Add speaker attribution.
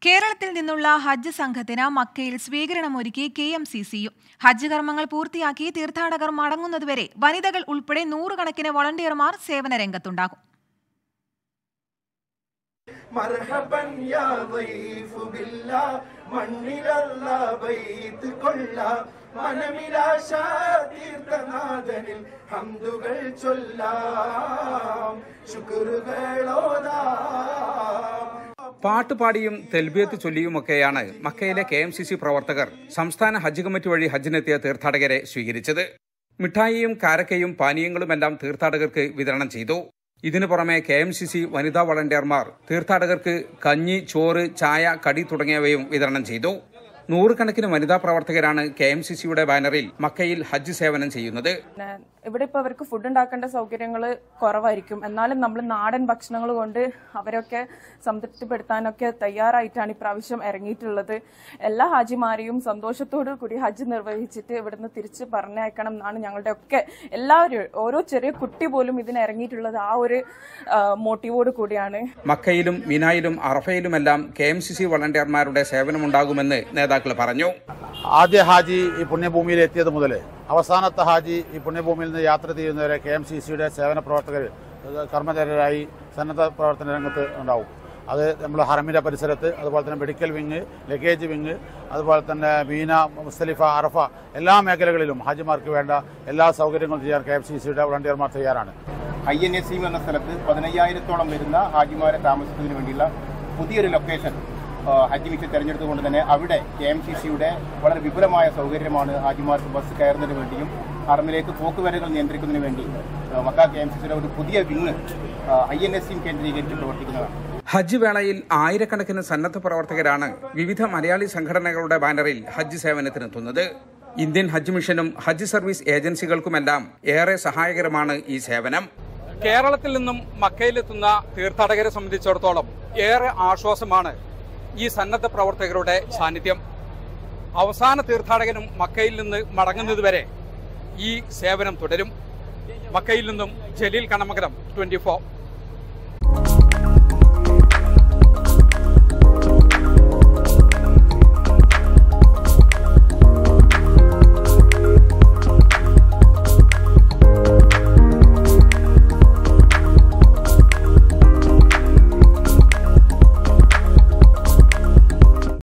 Speaker 1: കേരളത്തിൽ നിന്നുള്ള ഹജ്ജ് സംഘത്തിന് മക്കയിൽ സ്വീകരണമൊരുക്കി കെ എം സി സിയു ഹജ്ജ് കർമ്മങ്ങൾ പൂർത്തിയാക്കി തീർത്ഥാടകർ മടങ്ങുന്നതുവരെ വനിതകൾ ഉൾപ്പെടെ നൂറുകണക്കിന് വളണ്ടിയർമാർ സേവന രംഗത്തുണ്ടാകും
Speaker 2: مرحبا يا ضيف بالله മണ്ണിലല്ല ബൈത്ത് കൊള്ള മനമിലാശാതീർത്ഥനാഥനിൽ ഹംദുകൾ ചൊല്ലാം ശുക്രുകളോതാം
Speaker 3: പാട്ടുപാടിയും തെൽബിയത്ത് ചൊല്ലിയുമൊക്കെയാണ് മക്കയിലെ കെ എം സി സി പ്രവർത്തകർ സംസ്ഥാന ഹജ്ജ് കമ്മിറ്റി വഴി ഹജ്ജിനെത്തിയ തീർത്ഥാടകരെ സ്വീകരിച്ചത് മിഠായിയും കാരക്കയും പാനീയങ്ങളുമെല്ലാം തീർത്ഥാടകർക്ക് വിതരണം ചെയ്തു ഇതിനു പുറമെ കെ എം സി സി വനിതാ വളണ്ടിയർമാർ തീർത്ഥാടകർക്ക് കഞ്ഞി ചോറ് ചായ കടി തുടങ്ങിയവയും വിതരണം ചെയ്തു നൂറുകണക്കിന് വനിതാ പ്രവർത്തകരാണ് കെ എം സി സിയുടെ ബാനറിൽ മക്കയിൽ ഹജ്ജ് സേവനം ചെയ്യുന്നത്
Speaker 4: പിന്നെ ഇവിടെ ഇപ്പൊ അവർക്ക് ഫുഡ് ഉണ്ടാക്കേണ്ട സൗകര്യങ്ങൾ കുറവായിരിക്കും എന്നാലും നമ്മൾ നാടൻ ഭക്ഷണങ്ങൾ കൊണ്ട് അവരൊക്കെ സംതൃപ്തിപ്പെടുത്താനൊക്കെ തയ്യാറായിട്ടാണ് ഇപ്രാവശ്യം ഇറങ്ങിയിട്ടുള്ളത് എല്ലാ ഹാജിമാരെയും സന്തോഷത്തോടു കൂടി ഹജ്ജ് നിർവഹിച്ചിട്ട് ഇവിടുന്ന് തിരിച്ച് പറഞ്ഞയക്കണം എന്നാണ് ഞങ്ങളുടെ ഒക്കെ എല്ലാവരും ഓരോ ചെറിയ കുട്ടി പോലും ഇതിന് ഇറങ്ങിയിട്ടുള്ളത് ആ ഒരു മോട്ടീവോട് കൂടിയാണ്
Speaker 3: മക്കയിലും മിനായിലും അറഫയിലുമെല്ലാം കെ എം സി സി വളണ്ടിയർമാരുടെ സേവനമുണ്ടാകുമെന്ന് നേതാക്കൾ പറഞ്ഞു
Speaker 5: ആദ്യ ഹാജി ഈ പുണ്യഭൂമിയിൽ എത്തിയത് മുതൽ അവസാനത്തെ ഹാജി ഈ പുണ്യഭൂമിയിൽ നിന്ന് യാത്ര ചെയ്യുന്നവരെ കെ എം സി സിയുടെ സേവന പ്രവർത്തകർ കർമ്മചാര്യരായി സന്നദ്ധ പ്രവർത്തന രംഗത്ത് ഉണ്ടാവും അത് നമ്മൾ ഹറമിന്റെ പരിസരത്ത് അതുപോലെ തന്നെ മെഡിക്കൽ വിങ് ലഗേജ് വിങ് അതുപോലെ തന്നെ ബീന മുസ്തലിഫ അറഫ എല്ലാ മേഖലകളിലും ഹാജിമാർക്ക് വേണ്ട എല്ലാ സൗകര്യങ്ങളും ചെയ്യാൻ കെ എം സി സിയുടെ വളണ്ടിയർമാർ തയ്യാറാണ്
Speaker 6: ഐ എൻ എസ് സി എന്ന സ്ഥലത്ത് പതിനയ്യായിരത്തോളം വരുന്ന ഹാജിമാരെ താമസിക്കുന്നതിന് വേണ്ടിയുള്ള പുതിയൊരു ലൊക്കേഷൻ ആ, ഹജ്ജ് മിഷൻ തെരഞ്ഞെടുത്തുകൊണ്ട് തന്നെ അവിടെ കെ എം സി സിയുടെ വളരെ വിപുലമായ സൗകര്യമാണ് ഹാജിമാർക്ക് ബസ് കയറുന്നതിന് വേണ്ടിയും ഹറമിലേക്ക് പോക്കുവരവുകൾ നിയന്ത്രിക്കുന്നതിന് വേണ്ടി ആ, മക്ക കെ എം സി സിയുടെ ഒരു പുതിയ വിങ് ഐ എൻ എസ് സിയും കേന്ദ്രീകരിച്ച് പ്രവർത്തിക്കുന്നതാണ്
Speaker 3: ഹജ്ജ് വേളയിൽ ആയിരക്കണക്കിന് സന്നദ്ധ പ്രവർത്തകരാണ് വിവിധ മലയാളി സംഘടനകളുടെ ബാനറിൽ ഹജ്ജ് സേവനത്തിനെത്തുന്നത് ഇന്ത്യൻ ഹജ്ജ് മിഷനും ഹജ്ജ് സർവീസ് ഏജൻസികൾക്കുമെല്ലാം ഏറെ സഹായകരമാണ് ഈ സേവനം കേരളത്തിൽ നിന്നും മക്കയിലെത്തുന്ന തീർത്ഥാടകരെ സംബന്ധിച്ചിടത്തോളം ഏറെ ആശ്വാസമാണ് ഈ സന്നദ്ധ പ്രവർത്തകരുടെ സാന്നിധ്യം അവസാന തീർത്ഥാടകനും മക്കയിൽ നിന്ന് മടങ്ങുന്നതുവരെ ഈ സേവനം തുടരും മക്കയിൽ നിന്നും ജലീൽ കണമകലം ട്വന്റി